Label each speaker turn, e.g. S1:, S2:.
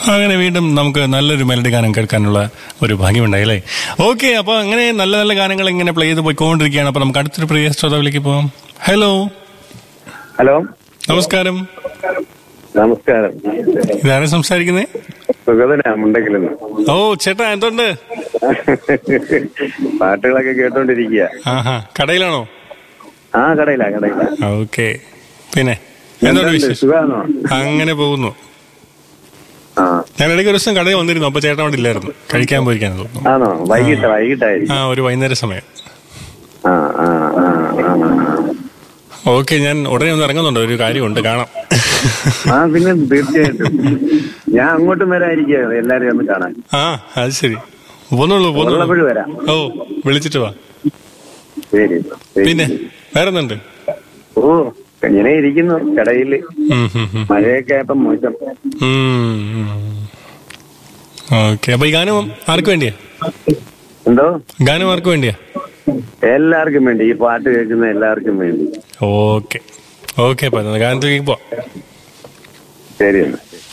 S1: അങ്ങനെ വീണ്ടും നമുക്ക് നല്ലൊരു മെലഡി ഗാനം കേൾക്കാനുള്ള ഒരു ഭാഗ്യമുണ്ടായി അല്ലേ ഓക്കെ അപ്പൊ അങ്ങനെ നല്ല നല്ല ഗാനങ്ങൾ ഇങ്ങനെ പ്ലേ ചെയ്ത് പോയിക്കൊണ്ടിരിക്കുകയാണ് അപ്പൊ നമുക്ക് അടുത്തൊരു പ്രിയ ശ്രോതാവിലേക്ക് പോവാം ഹലോ
S2: ഹലോ
S1: നമസ്കാരം
S2: നമസ്കാരം
S1: ഇതാരാ സംസാരിക്കുന്നത്
S2: സുഗതനാ മുണ്ടെങ്കിലെന്ന്
S1: ഓ ചേട്ടാ എന്തുണ്ട്
S2: പാട്ടുകളൊക്കെ കേട്ടോണ്ടിരിക്കുക
S1: ആഹാ കടയിലാണോ
S2: ആ കടയിലാ കടയിലാ
S1: ഓക്കെ പിന്നെ എന്തുണ്ട്
S2: എന്തുണ്ട്?
S1: വിശേഷം
S2: സുഖാണോ
S1: അങ്ങനെ പോകുന്നു
S2: ആ
S1: ഞാൻ ഇടയ്ക്ക് ഒരു ദിവസം കടയിൽ വന്നിരുന്നു അപ്പൊ ചേട്ടൻ അവിടെ ഇല്ലായിരുന്നു കഴിക്കാൻ പോയിരിക്കാൻ തോന്നുന്നു
S2: ആണോ വൈകിട്ട് വൈകിട്ടായിരിക്കും
S1: ആ ഒരു വൈകുന്നേര സമയം
S2: ആ ആ ആ ആ, ആ.
S1: ഓക്കെ ഞാൻ ഉടനെ ഒന്ന് ഇറങ്ങുന്നുണ്ട് ഒരു കാര്യമുണ്ട് കാണാം
S2: ആ പിന്നെ തീർച്ചയായിട്ടും ഞാൻ അങ്ങോട്ടും വരാതിരിക്കുക എല്ലാരെയും ഒന്ന് കാണാൻ
S1: ആ അത് ശരി പോന്നുള്ളൂ പോന്നുള്ളൂ
S2: ഉള്ളപ്പോഴും വരാം
S1: ഓ വിളിച്ചിട്ട് വാ
S2: ശരി ശരി.
S1: പിന്നെ വേറെന്തുണ്ട്
S2: ഓ ഇങ്ങനെ ഇരിക്കുന്നു കടയില്
S1: ഉം, ഉം, ഉം.
S2: മഴയൊക്കെ ആയപ്പോ മോശം
S1: ഉം, ഉം. ഓക്കെ അപ്പൊ ഈ ഗാനം ആർക്ക് വേണ്ടിയാ
S2: എന്തോ
S1: ഗാനം ആർക്ക് വേണ്ടിയാ
S2: എല്ലാവർക്കും വേണ്ടി ഈ പാട്ട് കേൾക്കുന്ന എല്ലാവർക്കും വേണ്ടി
S1: ഓക്കെ ഓക്കെ അപ്പൊ ഗാനത്തിലേക്ക് പോവാം
S2: ശരി എന്നാ